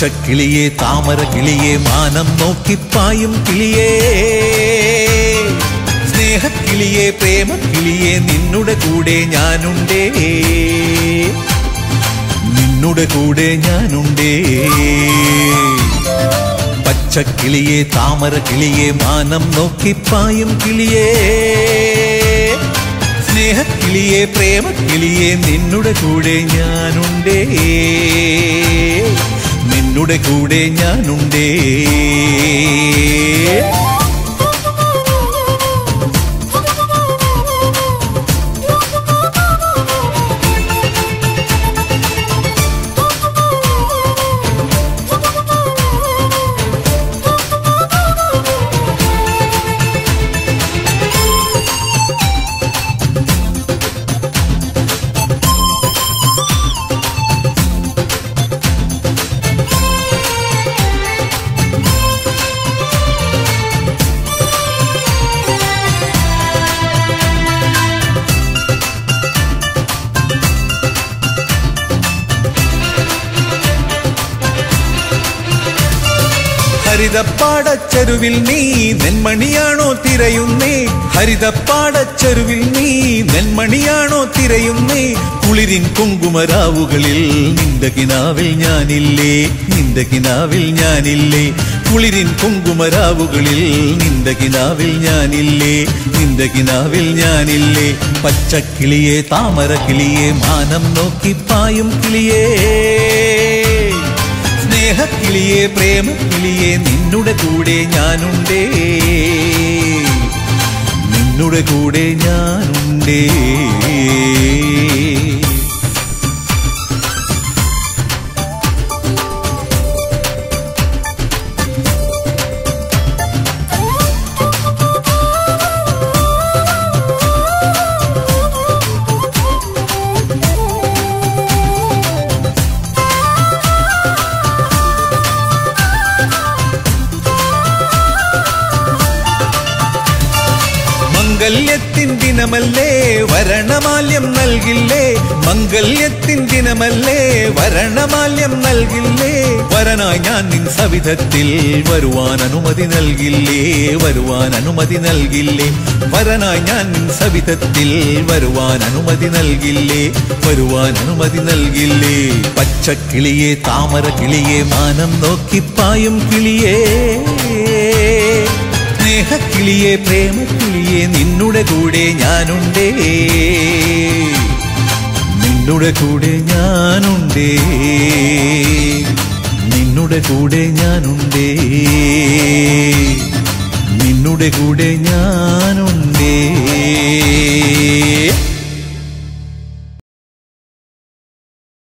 പച്ചക്കിളിയെ താമര കിളിയെ മാനം നോക്കിപ്പായും കിളിയേ സ്നേഹക്കിളിയെ പ്രേമക്കിളിയെ നിന്നുടെ കൂടെ ഞാനുണ്ടേ നിന്നുടെ കൂടെ ഞാനുണ്ടേ പച്ചക്കിളിയെ താമര കിളിയെ മാനം നോക്കിപ്പായും കിളിയേ സ്നേഹക്കിളിയെ പ്രേമക്കിളിയെ നിന്നുടെ കൂടെ ഞാനുണ്ടേ നിന്നുടെ കൂടെ ഞാനുണ്ടേ ഹരിതപ്പാടച്ചെരുവിൽ നീ നെന്മണിയാണോ തിരയുന്നേ ഹരിതപ്പാടച്ചെരുവിൽ നീ നെന്മണിയാണോ തിരയുന്നേ കുളിരിൻ കുങ്കുമരാവുകളിൽ നിന്റെ കിനാവിൽ ഞാനില്ലേ നിന്റെ കിനാവിൽ ഞാനില്ലേ കുളിരിൻ കുങ്കുമരാവുകളിൽ നിന്റെ കിനാവിൽ ഞാനില്ലേ നിന്റെ കിനാവിൽ ഞാനില്ലേ പച്ചക്കിളിയെ താമര കിളിയെ മാനം നോക്കി പായും കിളിയേ സ്നേഹക്കിളിയെ പ്രേമക്കിളിയെ നിന്നുടെ കൂടെ ഞാനുണ്ടേ നിന്നുടെ കൂടെ ഞാനുണ്ടേ മംഗല്യത്തിൻ ദിനമല്ലേ വരണമാല്യം നൽകില്ലേ മംഗല്യത്തിൻ ദിനമല്ലേ വരണമാല്യം നൽകില്ലേ വരനായി ഞാൻ നിൻ സവിധത്തിൽ വരുവാൻ അനുമതി നൽകില്ലേ വരുവാൻ അനുമതി നൽകില്ലേ വരനായി ഞാൻ നിൻ സവിധത്തിൽ വരുവാൻ അനുമതി നൽകില്ലേ വരുവാൻ അനുമതി നൽകില്ലേ പച്ചക്കിളിയെ താമര കിളിയെ മാനം നോക്കിപ്പായും കിളിയേ സ്നേഹക്കിളിയെ പ്രേമക്കിളിയെ നിന്നുടെ കൂടെ ഞാനുണ്ടേ നിന്നുടെ കൂടെ ഞാനുണ്ടേ നിന്നുടെ കൂടെ ഞാനുണ്ടേ നിന്നുടെ കൂടെ ഞാനുണ്ടേ